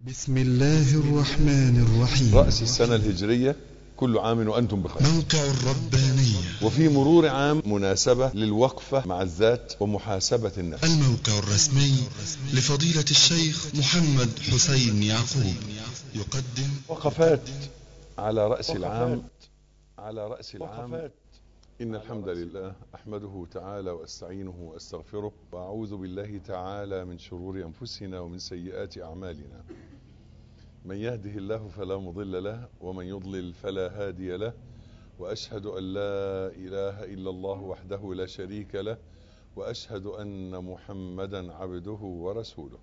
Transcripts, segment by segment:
بسم الله الرحمن الرحيم رأس السنة الهجرية كل عام وأنتم بخير موقع الربانية وفي مرور عام مناسبة للوقفة مع الذات ومحاسبة النفس الموقع الرسمي لفضيلة الشيخ محمد حسين يعقوب يقدم وقفات على رأس العام على رأس العام إن الحمد لله أحمده تعالى وأستعينه وأستغفره وأعوذ بالله تعالى من شرور أنفسنا ومن سيئات أعمالنا من يهده الله فلا مضل له ومن يضلل فلا هادي له وأشهد أن لا إله إلا الله وحده لا شريك له وأشهد أن محمدا عبده ورسوله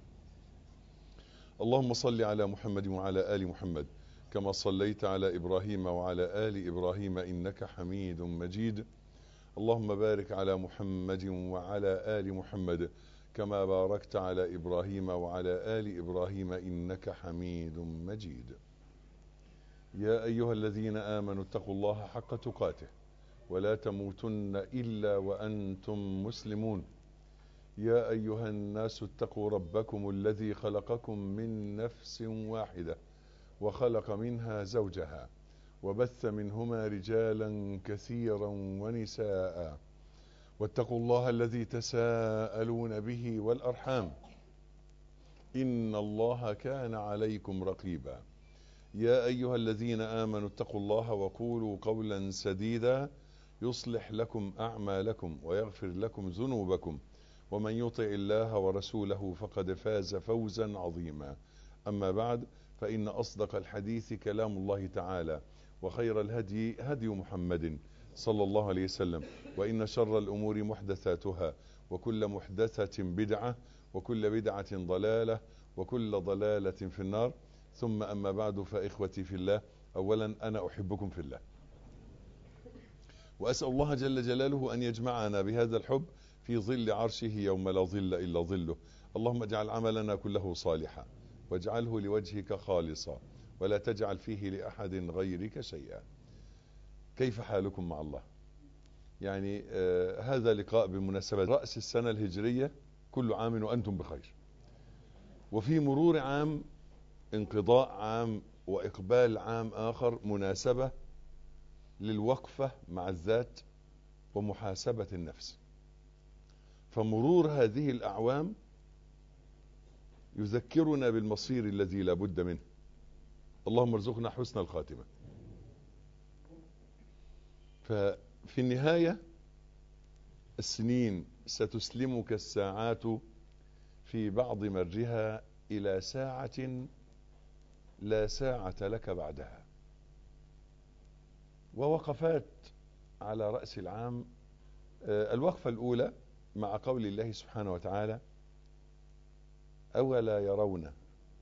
اللهم صل على محمد وعلى آل محمد كما صليت على إبراهيم وعلى آل إبراهيم إنك حميد مجيد اللهم بارك على محمد وعلى آل محمد كما باركت على إبراهيم وعلى آل إبراهيم إنك حميد مجيد يا أيها الذين آمنوا اتقوا الله حق تقاته ولا تموتن إلا وأنتم مسلمون يا أيها الناس اتقوا ربكم الذي خلقكم من نفس واحدة وخلق منها زوجها وبث منهما رجالا كثيرا ونساء واتقوا الله الذي تساءلون به والأرحام إن الله كان عليكم رقيبا يا أيها الذين آمنوا اتقوا الله وقولوا قولا سديدا يصلح لكم أعمالكم ويغفر لكم ذنوبكم ومن يطع الله ورسوله فقد فاز فوزا عظيما أما بعد فإن أصدق الحديث كلام الله تعالى وخير الهدي هدي محمد صلى الله عليه وسلم وإن شر الأمور محدثاتها وكل محدثة بدعة وكل بدعة ضلالة وكل ضلالة في النار ثم أما بعد فإخوتي في الله أولا أنا أحبكم في الله وأسأل الله جل جلاله أن يجمعنا بهذا الحب في ظل عرشه يوم لا ظل إلا ظله اللهم اجعل عملنا كله صالحا واجعله لوجهك خالصا ولا تجعل فيه لأحد غيرك شيئا كيف حالكم مع الله يعني آه هذا لقاء بمناسبة رأس السنة الهجرية كل عام وأنتم بخير وفي مرور عام انقضاء عام وإقبال عام آخر مناسبة للوقفة مع الذات ومحاسبة النفس فمرور هذه الأعوام يذكرنا بالمصير الذي لا بد منه اللهم ارزقنا حسن الخاتمة ففي النهاية السنين ستسلمك الساعات في بعض مرها إلى ساعة لا ساعة لك بعدها ووقفات على رأس العام الوقفة الأولى مع قول الله سبحانه وتعالى أولا يرون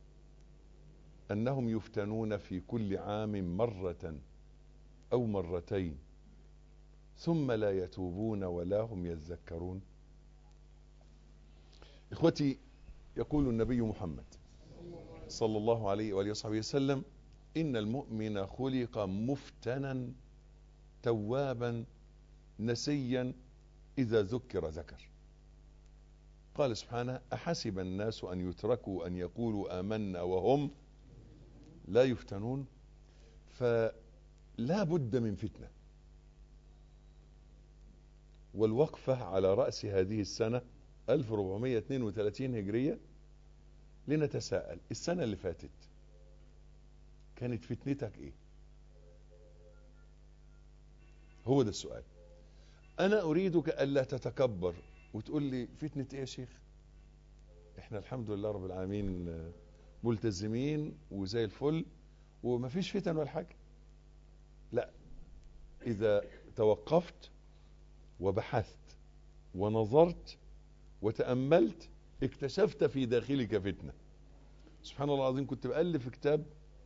أنهم يفتنون في كل عام مرة أو مرتين ثم لا يتوبون ولا هم يذكرون إخوتي يقول النبي محمد صلى الله عليه وآله وصحبه وسلم إن المؤمن خلق مفتنا توابا نسيا إذا ذكر ذكر قال سبحانه أحسب الناس أن يتركوا أن يقولوا آمنا وهم لا يفتنون فلا بد من فتنة والوقفة على رأس هذه السنة 1432 هجرية لنتساءل السنة اللي فاتت كانت فتنتك ايه هو ده السؤال انا اريدك الا تتكبر وتقول لي فتنة ايه يا شيخ احنا الحمد لله رب العالمين ملتزمين وزي الفل ومفيش فتن ولا حاجة لا اذا توقفت وبحثت ونظرت وتأملت اكتشفت في داخلك فتنة سبحان الله العظيم كنت بألف كتاب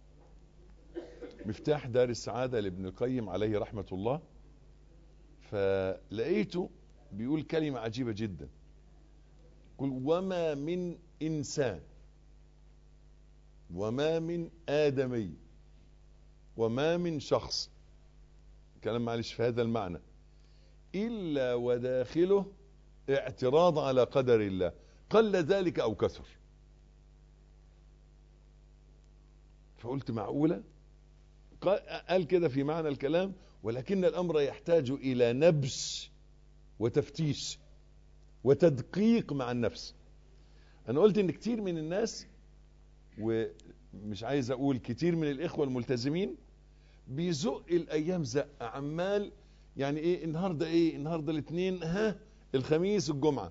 مفتاح دار السعادة لابن القيم عليه رحمة الله فلقيته بيقول كلمة عجيبة جدا قل وما من إنسان وما من آدمي وما من شخص كلام معلش في هذا المعنى إلا وداخله اعتراض على قدر الله قل ذلك أو كثر فقلت معقولة قال كده في معنى الكلام ولكن الأمر يحتاج إلى نبش وتفتيش وتدقيق مع النفس أنا قلت إن كتير من الناس ومش عايز أقول كتير من الإخوة الملتزمين بيزق الأيام زق عمال يعني إيه النهاردة إيه النهاردة الاثنين ها الخميس الجمعة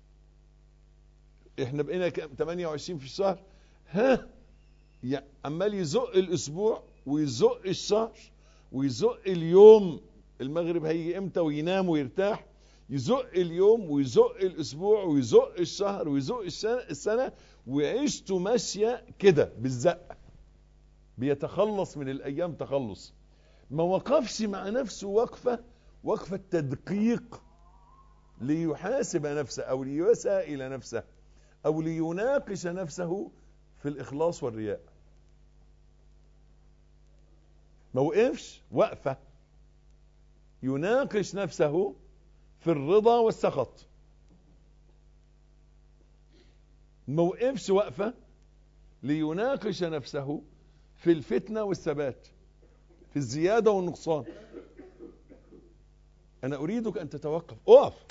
احنا بقينا 28 في الشهر ها يعني عمال يزق الاسبوع ويزق الشهر ويزق اليوم المغرب هيجي امتى وينام ويرتاح يزق اليوم ويزق الاسبوع ويزق الشهر ويزق السنه, السنة وعيشته ماشيه كده بالزق بيتخلص من الايام تخلص ما وقفش مع نفسه وقفه وقفه تدقيق ليحاسب نفسه او ليسائل نفسه او ليناقش نفسه في الاخلاص والرياء ما وقفش وقفه يناقش نفسه في الرضا والسخط ما وقفش وقفه ليناقش نفسه في الفتنه والثبات في الزياده والنقصان انا اريدك ان تتوقف اقف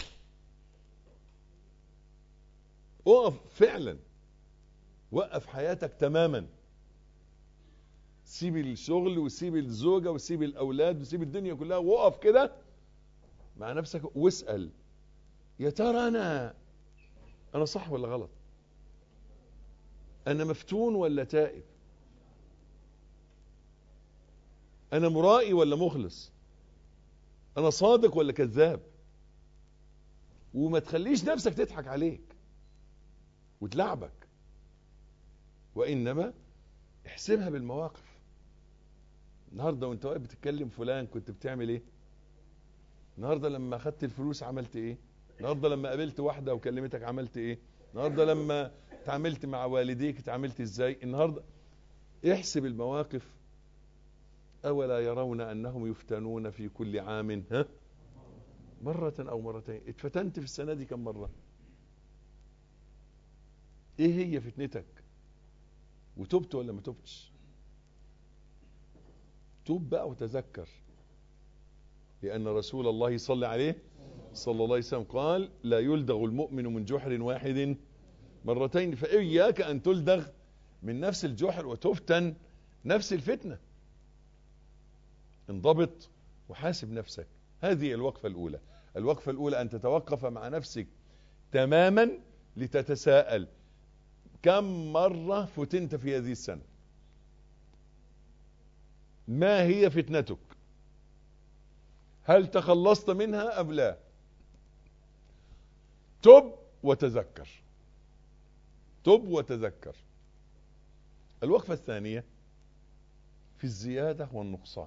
اقف فعلا وقف حياتك تماما سيب الشغل وسيب الزوجة وسيب الأولاد وسيب الدنيا كلها وقف كده مع نفسك واسأل يا ترى أنا أنا صح ولا غلط أنا مفتون ولا تائب أنا مرائي ولا مخلص أنا صادق ولا كذاب وما تخليش نفسك تضحك عليك وتلعبك وإنما احسبها بالمواقف النهارده وانت واقف بتتكلم فلان كنت بتعمل ايه النهارده لما اخدت الفلوس عملت ايه النهارده لما قابلت واحده وكلمتك عملت ايه النهارده لما تعاملت مع والديك اتعاملت ازاي النهارده احسب المواقف اولا يرون انهم يفتنون في كل عام ها مرة او مرتين اتفتنت في السنة دي كم مرة ايه هي فتنتك وتبت ولا ما تبتش توب بقى وتذكر لأن رسول الله صلى عليه صلى الله عليه وسلم قال لا يلدغ المؤمن من جحر واحد مرتين فإياك أن تلدغ من نفس الجحر وتفتن نفس الفتنة انضبط وحاسب نفسك هذه الوقفة الأولى الوقفة الأولى أن تتوقف مع نفسك تماما لتتساءل كم مرة فتنت في هذه السنة ما هي فتنتك هل تخلصت منها أم لا تب وتذكر تب وتذكر الوقفة الثانية في الزيادة والنقصان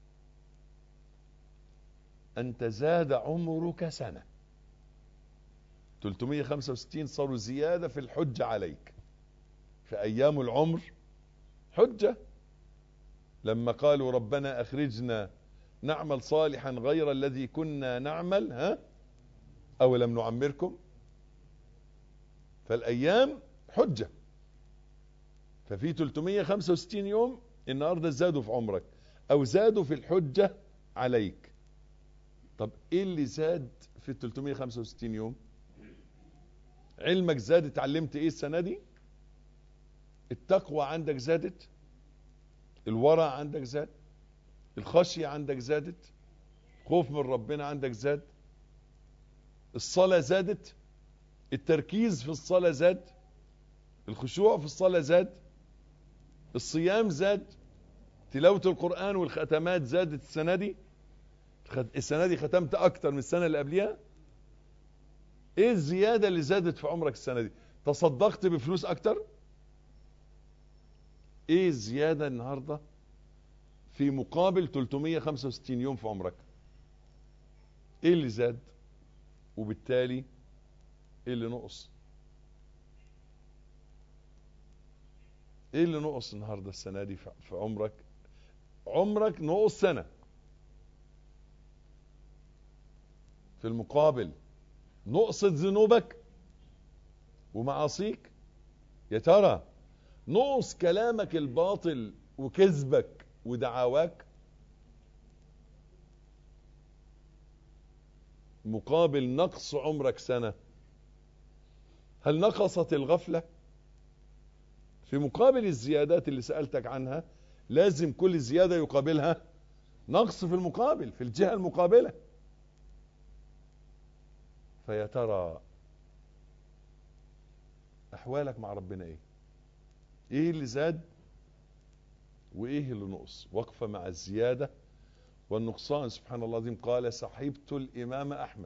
أنت زاد عمرك سنة 365 صاروا زيادة في الحجة عليك في أيام العمر حجة لما قالوا ربنا أخرجنا نعمل صالحا غير الذي كنا نعمل ها أو لم نعمركم فالأيام حجة ففي 365 يوم النهاردة زادوا في عمرك أو زادوا في الحجة عليك طب إيه اللي زاد في ال 365 يوم علمك زاد اتعلمت إيه السنة دي التقوى عندك زادت الورع عندك زاد الخشية عندك زادت خوف من ربنا عندك زاد الصلاة زادت التركيز في الصلاة زاد الخشوع في الصلاة زاد الصيام زاد تلاوة القرآن والختمات زادت السنة دي السنة دي ختمت أكتر من السنة اللي قبلها ايه الزيادة اللي زادت في عمرك السنة دي تصدقت بفلوس أكتر ايه الزيادة النهاردة في مقابل 365 يوم في عمرك ايه اللي زاد وبالتالي ايه اللي نقص ايه اللي نقص النهاردة السنة دي في عمرك عمرك نقص سنة في المقابل نقصت ذنوبك ومعاصيك يا ترى نقص كلامك الباطل وكذبك ودعاواك مقابل نقص عمرك سنة هل نقصت الغفلة في مقابل الزيادات اللي سألتك عنها لازم كل زيادة يقابلها نقص في المقابل في الجهة المقابلة فيا ترى أحوالك مع ربنا إيه إيه اللي زاد وإيه اللي نقص وقفة مع الزيادة والنقصان سبحان الله العظيم قال صحبت الإمام أحمد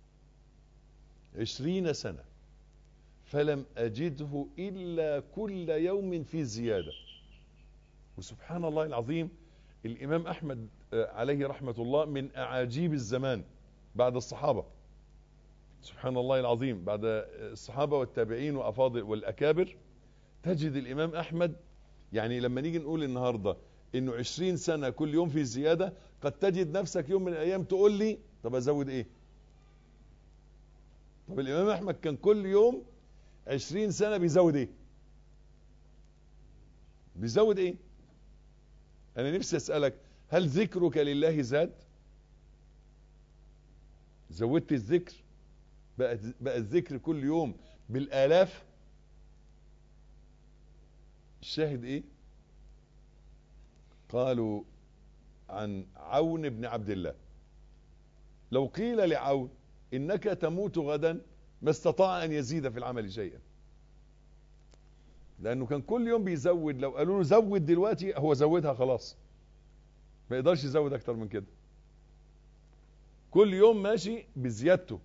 عشرين سنة فلم أجده إلا كل يوم في زيادة وسبحان الله العظيم الإمام أحمد عليه رحمة الله من أعاجيب الزمان بعد الصحابة سبحان الله العظيم بعد الصحابة والتابعين وأفاضل والأكابر تجد الإمام أحمد يعني لما نيجي نقول النهاردة انه عشرين سنة كل يوم في زيادة قد تجد نفسك يوم من الايام تقول لي طب ازود ايه طب الامام احمد كان كل يوم عشرين سنة بيزود ايه بيزود ايه انا نفسي اسألك هل ذكرك لله زاد زودت الذكر بقى, بقى الذكر كل يوم بالالاف الشاهد ايه قالوا عن عون بن عبد الله لو قيل لعون انك تموت غدا ما استطاع ان يزيد في العمل شيئا لانه كان كل يوم بيزود لو قالوا له زود دلوقتي هو زودها خلاص ما يقدرش يزود اكتر من كده كل يوم ماشي بزيادته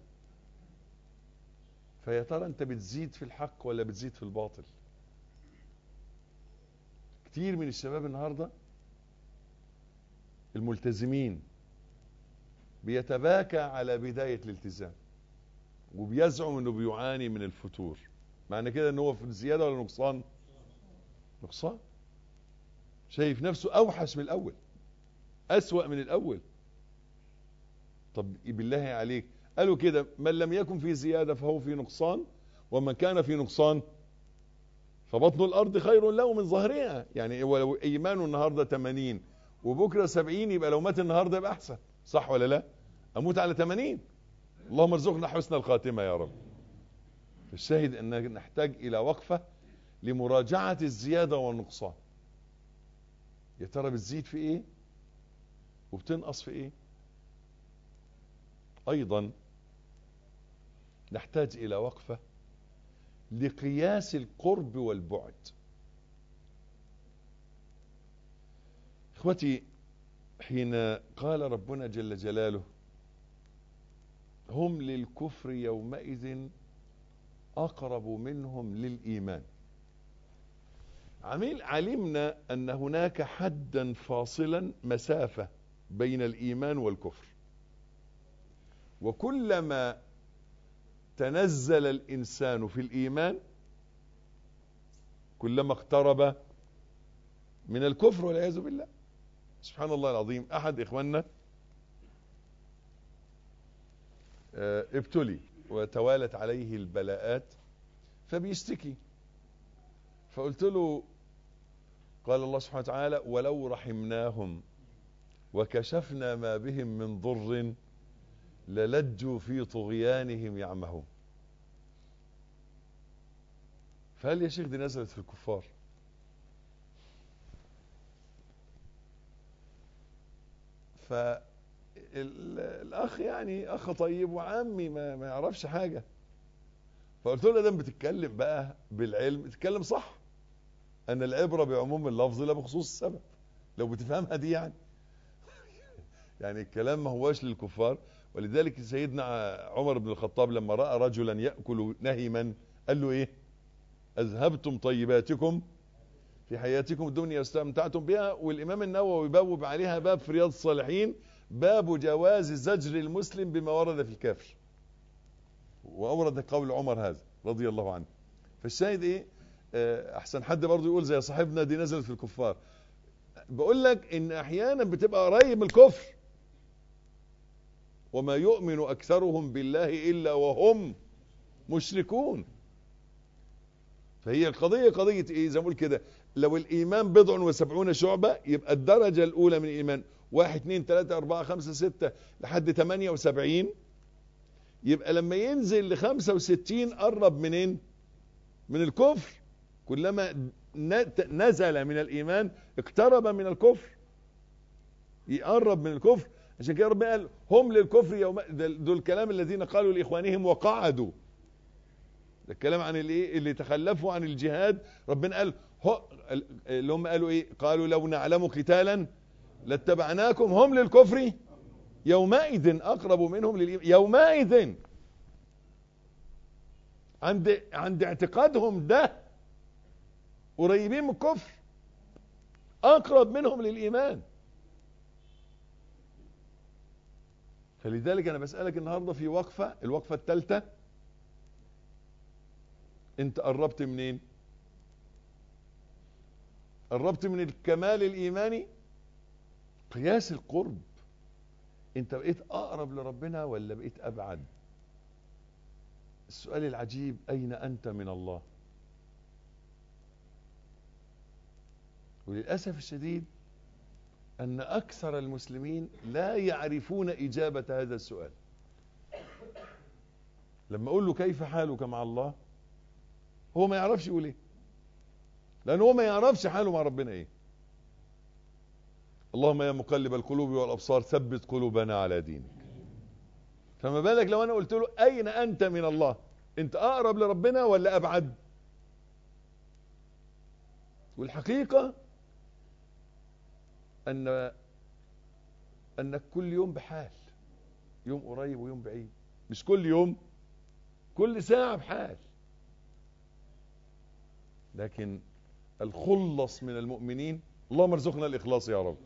فيا ترى انت بتزيد في الحق ولا بتزيد في الباطل كتير من الشباب النهارده الملتزمين بيتباكى على بداية الالتزام وبيزعم انه بيعاني من الفتور معنى كده ان هو في زيادة ولا نقصان نقصان شايف نفسه اوحش من الاول اسوأ من الاول طب بالله عليك قالوا كده من لم يكن في زيادة فهو في نقصان ومن كان في نقصان فبطن الارض خير له من ظهرها يعني ولو ايمانه النهارده 80 وبكره 70 يبقى لو مات النهارده يبقى احسن صح ولا لا اموت على 80 اللهم ارزقنا حسن الخاتمه يا رب الشاهد ان نحتاج الى وقفه لمراجعه الزياده والنقصان يا ترى بتزيد في ايه وبتنقص في ايه ايضا نحتاج الى وقفه لقياس القرب والبعد اخوتي حين قال ربنا جل جلاله هم للكفر يومئذ اقرب منهم للايمان عميل علمنا ان هناك حدا فاصلا مسافة بين الايمان والكفر وكلما تنزل الانسان في الايمان كلما اقترب من الكفر والعياذ بالله سبحان الله العظيم احد اخواننا ابتلي وتوالت عليه البلاءات فبيشتكي فقلت له قال الله سبحانه وتعالى ولو رحمناهم وكشفنا ما بهم من ضر للجوا في طغيانهم يعمهون فهل يا شيخ دي نزلت في الكفار فالاخ يعني اخ طيب وعمي ما, ما يعرفش حاجة فقلت له ده بتتكلم بقى بالعلم تتكلم صح ان العبرة بعموم اللفظ لا بخصوص السبب لو بتفهمها دي يعني يعني الكلام ما هواش للكفار ولذلك سيدنا عمر بن الخطاب لما رأى رجلا يأكل نهما قال له ايه اذهبتم طيباتكم في حياتكم الدنيا واستمتعتم بها والامام النووي بوب عليها باب في رياض الصالحين باب جواز زجر المسلم بما ورد في الكافر واورد قول عمر هذا رضي الله عنه فالشاهد ايه احسن حد برضه يقول زي صاحبنا دي نزلت في الكفار بقول لك ان احيانا بتبقى قريب من الكفر وما يؤمن اكثرهم بالله الا وهم مشركون فهي القضية قضية ايه زي ما اقول كده لو الإيمان بضع وسبعون شعبة يبقى الدرجة الأولى من الإيمان واحد اتنين تلاتة أربعة خمسة ستة لحد تمانية وسبعين يبقى لما ينزل لخمسة وستين قرب منين من الكفر كلما نزل من الإيمان اقترب من الكفر يقرب من الكفر عشان كده ربنا قال هم للكفر يوم دول الكلام الذين قالوا لإخوانهم وقعدوا ده الكلام عن الايه اللي تخلفوا عن الجهاد ربنا قال هو اللي هم قالوا ايه قالوا لو نعلم قتالا لاتبعناكم هم للكفر يومئذ اقرب منهم للإيمان يومئذ عند عند اعتقادهم ده قريبين من الكفر اقرب منهم للايمان فلذلك انا بسألك النهاردة في وقفة الوقفة الثالثة انت قربت منين قربت من الكمال الايماني قياس القرب انت بقيت اقرب لربنا ولا بقيت ابعد السؤال العجيب اين انت من الله وللاسف الشديد ان اكثر المسلمين لا يعرفون اجابة هذا السؤال لما اقول له كيف حالك مع الله هو ما يعرفش يقول ايه لان هو ما يعرفش حاله مع ربنا ايه اللهم يا مقلب القلوب والابصار ثبت قلوبنا على دينك فما بالك لو انا قلت له اين انت من الله انت اقرب لربنا ولا ابعد والحقيقة ان انك كل يوم بحال يوم قريب ويوم بعيد مش كل يوم كل ساعة بحال لكن الخلص من المؤمنين اللهم ارزقنا الإخلاص يا رب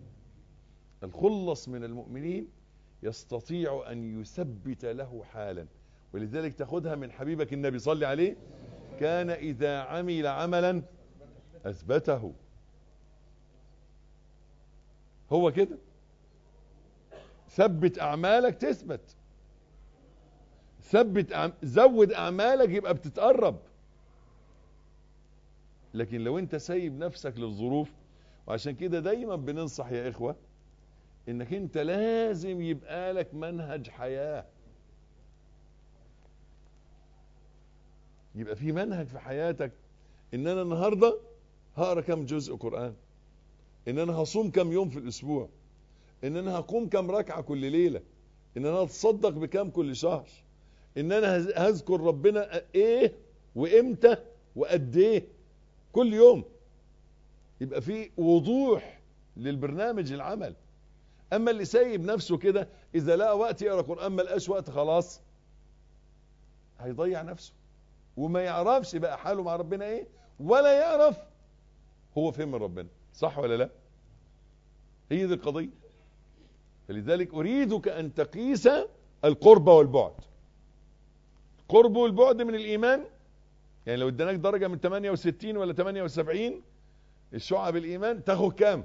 الخلص من المؤمنين يستطيع أن يثبت له حالا ولذلك تاخدها من حبيبك النبي صلى عليه كان إذا عمل عملا أثبته هو كده ثبت أعمالك تثبت ثبت أعم... زود أعمالك يبقى بتتقرب لكن لو انت سايب نفسك للظروف وعشان كده دايما بننصح يا اخوة انك انت لازم يبقى لك منهج حياة يبقى في منهج في حياتك ان انا النهاردة هقرا كم جزء قرآن ان انا هصوم كم يوم في الاسبوع ان انا هقوم كم ركعة كل ليلة ان انا هتصدق بكم كل شهر ان انا هذكر ربنا ايه وامتى وقد ايه كل يوم يبقى في وضوح للبرنامج العمل اما اللي سايب نفسه كده اذا لقى وقت يقرا قران ما لقاش وقت خلاص هيضيع نفسه وما يعرفش بقى حاله مع ربنا ايه ولا يعرف هو فين من ربنا صح ولا لا هي دي القضيه فلذلك اريدك ان تقيس القرب والبعد القرب والبعد من الايمان يعني لو اداناك درجة من 68 ولا 78 الشعب الايمان تاخد كام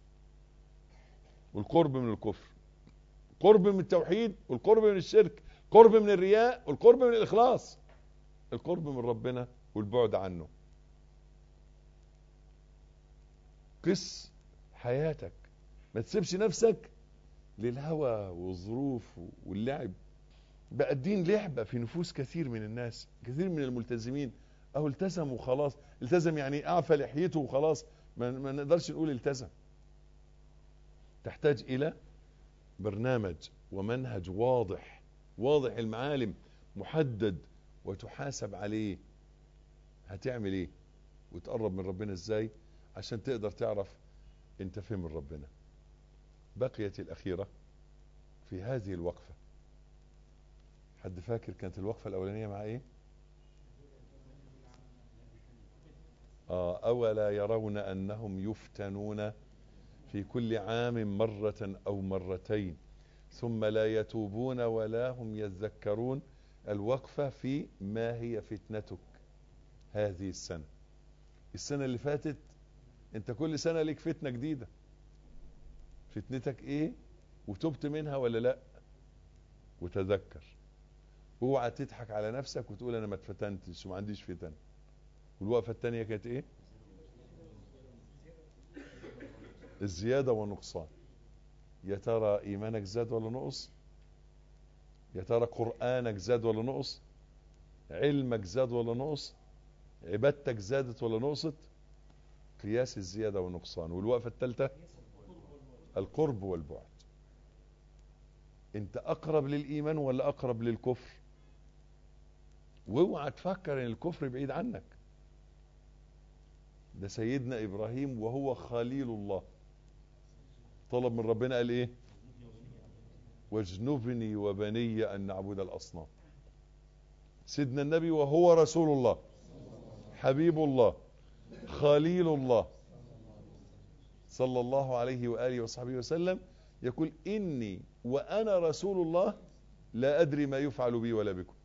والقرب من الكفر قرب من التوحيد والقرب من الشرك قرب من الرياء والقرب من الاخلاص القرب من ربنا والبعد عنه قس حياتك ما تسيبش نفسك للهوى والظروف واللعب بقى الدين لعبة في نفوس كثير من الناس كثير من الملتزمين اهو التزم وخلاص التزم يعني اعفى لحيته وخلاص ما, ما نقدرش نقول التزم تحتاج الى برنامج ومنهج واضح واضح المعالم محدد وتحاسب عليه هتعمل ايه وتقرب من ربنا ازاي عشان تقدر تعرف انت فين من ربنا بقيت الاخيرة في هذه الوقفة حد فاكر كانت الوقفة الاولانية مع ايه آه أولا يرون أنهم يفتنون في كل عام مرة أو مرتين ثم لا يتوبون ولا هم يذكرون الوقفة في ما هي فتنتك هذه السنة السنة اللي فاتت انت كل سنة لك فتنة جديدة فتنتك ايه وتبت منها ولا لا وتذكر اوعى تضحك على نفسك وتقول انا ما اتفتنتش وما عنديش فتن والوقفة التانية كانت ايه الزيادة والنقصان يا ترى إيمانك زاد ولا نقص يا ترى قرآنك زاد ولا نقص علمك زاد ولا نقص عبادتك زادت ولا نقصت قياس الزيادة والنقصان والوقفة الثالثة القرب والبعد انت اقرب للايمان ولا اقرب للكفر واوعى تفكر ان الكفر بعيد عنك ده سيدنا ابراهيم وهو خليل الله طلب من ربنا قال ايه واجنبني وبني ان نعبد الاصنام سيدنا النبي وهو رسول الله حبيب الله خليل الله صلى الله عليه واله وصحبه وسلم يقول اني وانا رسول الله لا ادري ما يفعل بي ولا بكم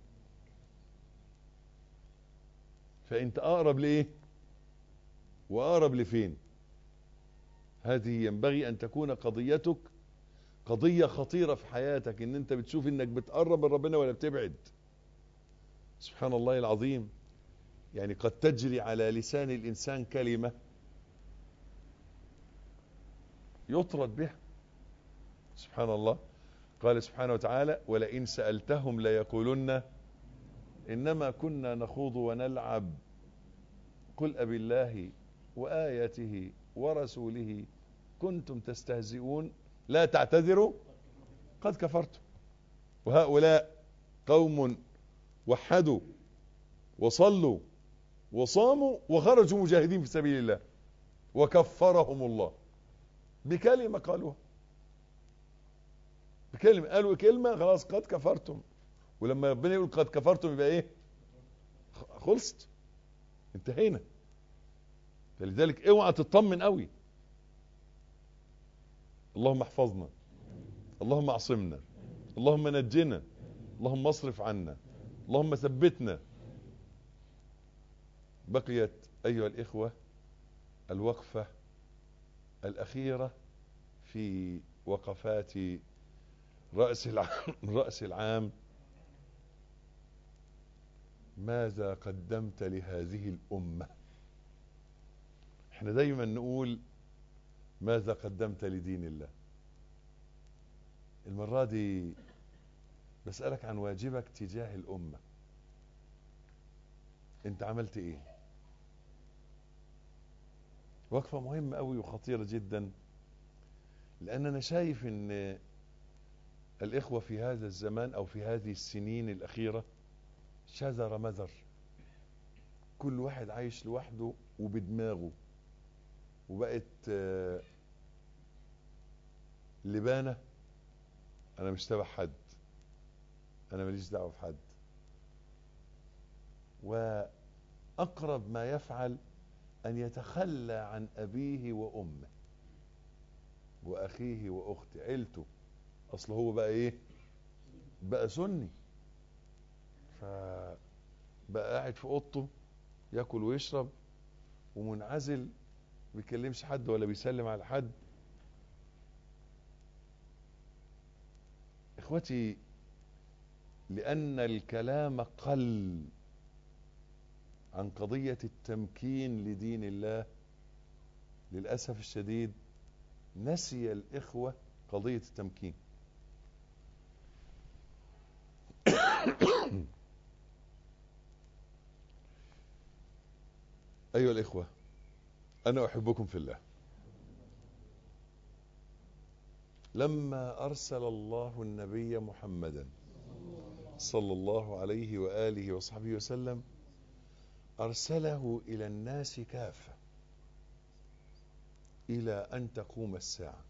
فانت اقرب لايه واقرب لفين هذه ينبغي ان تكون قضيتك قضية خطيرة في حياتك ان انت بتشوف انك بتقرب من ربنا ولا بتبعد سبحان الله العظيم يعني قد تجري على لسان الانسان كلمة يطرد بها سبحان الله قال سبحانه وتعالى ولئن سألتهم ليقولن إنما كنا نخوض ونلعب قل أبي الله وآياته ورسوله كنتم تستهزئون لا تعتذروا قد كفرتم وهؤلاء قوم وحدوا وصلوا وصاموا وخرجوا مجاهدين في سبيل الله وكفرهم الله بكلمة قالوها بكلمة قالوا كلمة خلاص قد كفرتم ولما ربنا يقول قد كفرتم يبقى ايه خلصت انتهينا فلذلك اوعى تطمن قوي اللهم احفظنا اللهم اعصمنا اللهم نجنا اللهم اصرف عنا اللهم ثبتنا بقيت ايها الاخوة الوقفة الاخيرة في وقفات رأس العام رأس العام ماذا قدمت لهذه الأمة احنا دايما نقول ماذا قدمت لدين الله المرة دي بسألك عن واجبك تجاه الأمة انت عملت ايه وقفة مهمة قوي وخطيرة جدا لان انا شايف ان الاخوة في هذا الزمان او في هذه السنين الاخيرة شذر مذر كل واحد عايش لوحده وبدماغه وبقت لبانة انا مش تبع حد انا ماليش دعوة في حد واقرب ما يفعل ان يتخلى عن ابيه وامه واخيه واخته عيلته اصل هو بقى ايه بقى سني فبقى قاعد في اوضته ياكل ويشرب ومنعزل بيكلمش حد ولا بيسلم على حد اخوتي لان الكلام قل عن قضية التمكين لدين الله للأسف الشديد نسي الإخوة قضية التمكين أيها الإخوة أنا أحبكم في الله لما أرسل الله النبي محمدا صلى الله عليه وآله وصحبه وسلم أرسله إلى الناس كافة إلى أن تقوم الساعة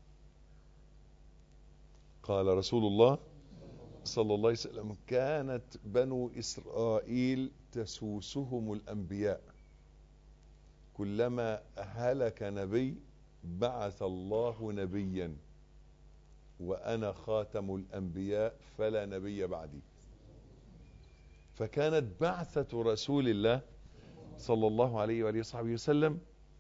قال رسول الله صلى الله عليه وسلم كانت بنو إسرائيل تسوسهم الأنبياء كلما هلك نبي بعث الله نبيا وأنا خاتم الأنبياء فلا نبي بعدي فكانت بعثة رسول الله صلى الله عليه وآله وصحبه وسلم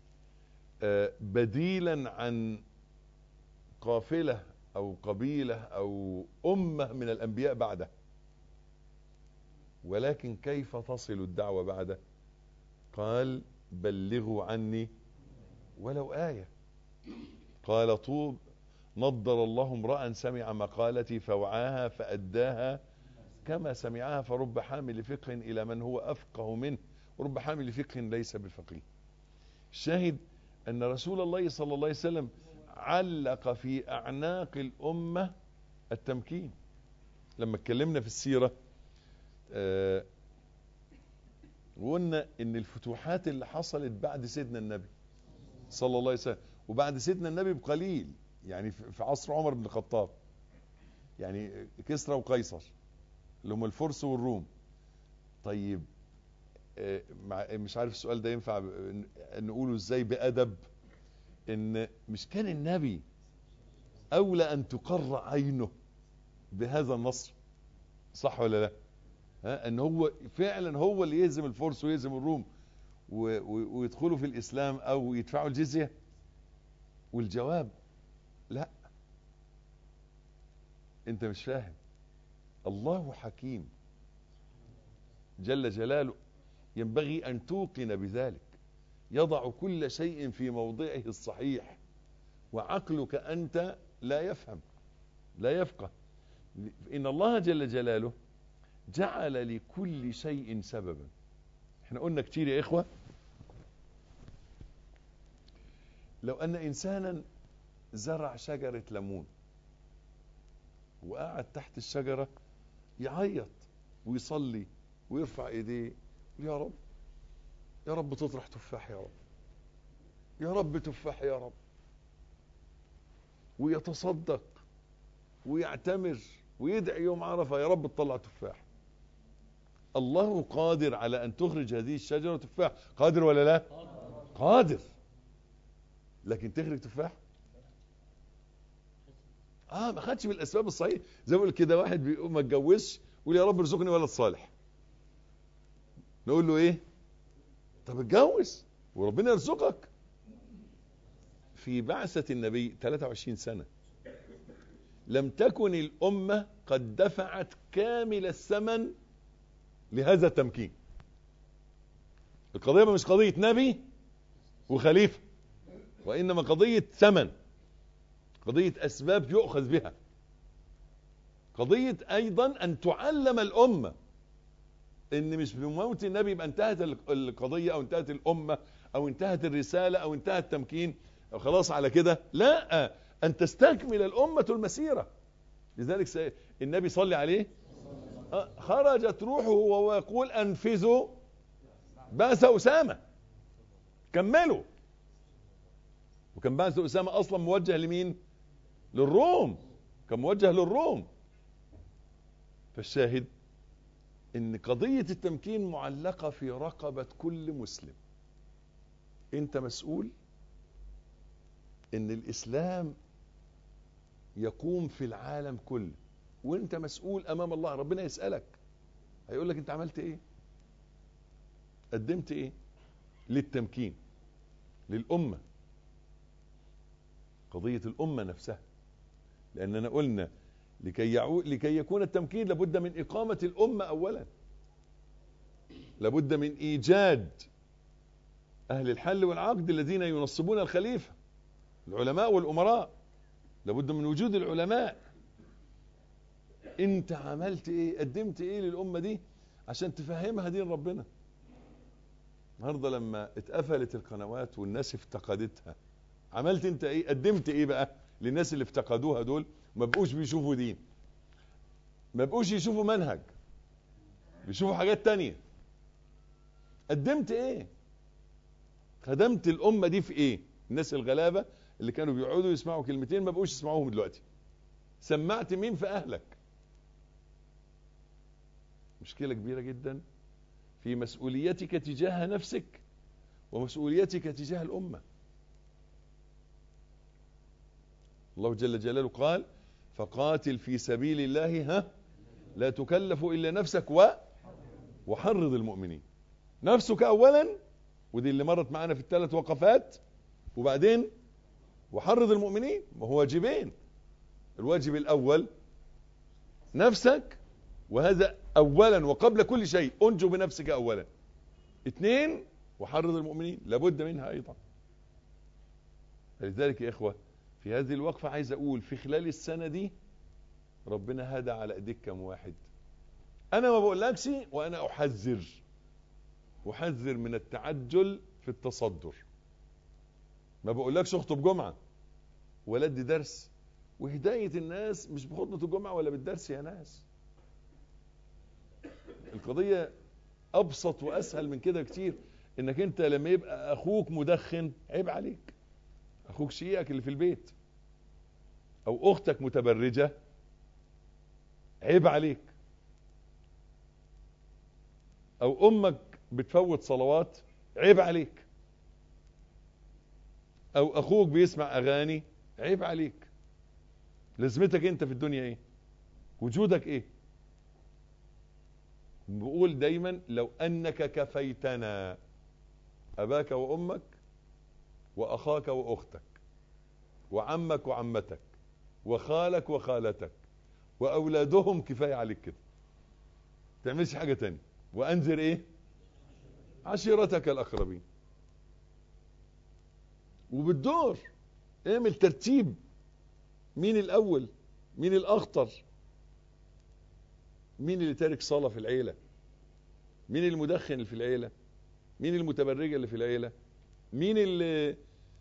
بديلا عن قافلة أو قبيلة أو أمة من الأنبياء بعده ولكن كيف تصل الدعوة بعده قال بلغوا عني ولو آية قال طوب نضر الله امرأ سمع مقالتي فوعاها فأداها كما سمعها فرب حامل فقه إلى من هو أفقه منه ورب حامل فقه ليس بفقيه الشاهد أن رسول الله صلى الله عليه وسلم علق في أعناق الأمة التمكين لما اتكلمنا في السيرة آه وقلنا ان الفتوحات اللي حصلت بعد سيدنا النبي صلى الله عليه وسلم وبعد سيدنا النبي بقليل يعني في عصر عمر بن الخطاب يعني كسرى وقيصر اللي هم الفرس والروم طيب آه مش عارف السؤال ده ينفع نقوله ازاي بأدب ان مش كان النبي اولى ان تقر عينه بهذا النصر صح ولا لا ها ان هو فعلا هو اللي يهزم الفرس ويهزم الروم ويدخلوا في الاسلام او يدفعوا الجزيه والجواب لا انت مش فاهم الله حكيم جل جلاله ينبغي ان توقن بذلك يضع كل شيء في موضعه الصحيح وعقلك انت لا يفهم لا يفقه ان الله جل جلاله جعل لكل شيء سببا احنا قلنا كتير يا اخوة لو ان انسانا زرع شجرة ليمون وقعد تحت الشجرة يعيط ويصلي ويرفع ايديه يا رب يا رب تطرح تفاح يا رب يا رب تفاح يا رب ويتصدق ويعتمر ويدعي يوم عرفة يا رب تطلع تفاح الله قادر على أن تخرج هذه الشجرة تفاح قادر ولا لا قادر لكن تخرج تفاح اه ما خدش بالاسباب الصحيحه زي ما بقول كده واحد بيقوم ما اتجوزش يقول يا رب ارزقني ولد صالح نقول له ايه طب اتجوز وربنا يرزقك في بعثة النبي 23 سنة لم تكن الأمة قد دفعت كامل الثمن لهذا التمكين القضية مش قضية نبي وخليفة وإنما قضية ثمن قضية أسباب يؤخذ بها قضية أيضا أن تعلم الأمة إن مش بموت النبي يبقى انتهت القضية أو انتهت الأمة أو انتهت الرسالة أو انتهى التمكين أو خلاص على كده لا أن تستكمل الأمة المسيرة لذلك النبي صلى عليه خرجت روحه وهو يقول أنفذوا بأس أسامة كملوا وكان بعث أسامة أصلا موجه لمين للروم كان موجه للروم فالشاهد ان قضية التمكين معلقة في رقبة كل مسلم انت مسؤول ان الاسلام يقوم في العالم كله وانت مسؤول امام الله ربنا يسألك هيقول لك انت عملت ايه قدمت ايه للتمكين للأمة قضية الأمة نفسها لأننا قلنا لكي, يعود لكي يكون التمكين لابد من إقامة الأمة أولا لابد من إيجاد أهل الحل والعقد الذين ينصبون الخليفة العلماء والأمراء لابد من وجود العلماء انت عملت ايه قدمت ايه للأمة دي عشان تفهمها دين ربنا النهارده لما اتقفلت القنوات والناس افتقدتها عملت انت ايه قدمت ايه بقى للناس اللي افتقدوها دول ما بقوش بيشوفوا دين ما بقوش يشوفوا منهج بيشوفوا حاجات تانية قدمت ايه خدمت الامة دي في ايه الناس الغلابة اللي كانوا بيقعدوا يسمعوا كلمتين ما بقوش يسمعوهم دلوقتي سمعت مين في اهلك مشكلة كبيرة جدا في مسؤوليتك تجاه نفسك ومسؤوليتك تجاه الأمة الله جل جلاله قال فقاتل في سبيل الله ها لا تكلف إلا نفسك و وحرض المؤمنين نفسك أولا ودي اللي مرت معانا في الثلاث وقفات وبعدين وحرض المؤمنين وهو واجبين الواجب الأول نفسك وهذا اولا وقبل كل شيء انجو بنفسك اولا اثنين وحرض المؤمنين لابد منها ايضا فلذلك يا إخوة في هذه الوقفة عايز أقول في خلال السنة دي ربنا هدى على ايديك كم واحد انا ما بقولكش وانا احذر احذر من التعجل في التصدر ما بقولكش اخطب جمعة ولا ادي درس وهداية الناس مش بخطبة الجمعة ولا بالدرس يا ناس القضية ابسط واسهل من كده كتير انك انت لما يبقى اخوك مدخن عيب عليك اخوك شيئك اللي في البيت او اختك متبرجة عيب عليك او امك بتفوت صلوات عيب عليك او اخوك بيسمع اغاني عيب عليك لازمتك انت في الدنيا ايه وجودك ايه بقول دايما لو انك كفيتنا اباك وامك واخاك واختك وعمك وعمتك وخالك وخالتك واولادهم كفايه عليك كده تعملش حاجه تاني وانذر ايه عشيرتك الاقربين وبالدور اعمل ترتيب مين الاول مين الاخطر مين اللي تارك صلاه في العيله مين المدخن اللي في العيله مين المتبرجه اللي في العيله مين اللي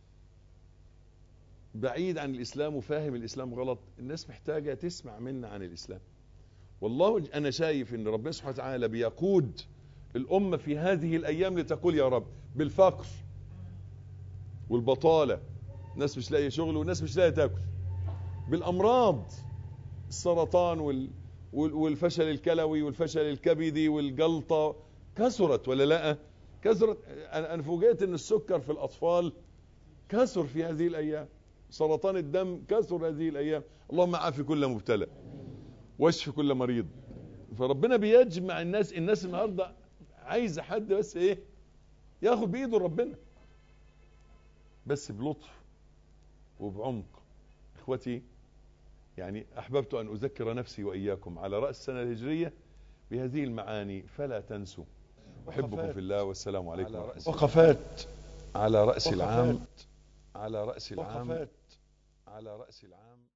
بعيد عن الاسلام وفاهم الاسلام غلط الناس محتاجه تسمع منا عن الاسلام والله انا شايف ان ربنا سبحانه وتعالى بيقود الامه في هذه الايام لتقول يا رب بالفقر والبطاله ناس مش لاقيه شغل وناس مش لاقيه تاكل بالامراض السرطان وال والفشل الكلوي والفشل الكبدي والجلطه كثرت ولا لا كثرت انا فوجئت ان السكر في الاطفال كثر في هذه الايام سرطان الدم كثر هذه الايام اللهم عافي كل مبتلى واشف كل مريض فربنا بيجمع الناس الناس النهارده عايزه حد بس ايه ياخد بايده ربنا بس بلطف وبعمق اخوتي يعني احببت ان اذكر نفسي واياكم على راس السنه الهجريه بهذه المعاني فلا تنسوا احبكم في الله والسلام عليكم وقفات على راس العام على راس العام على راس العام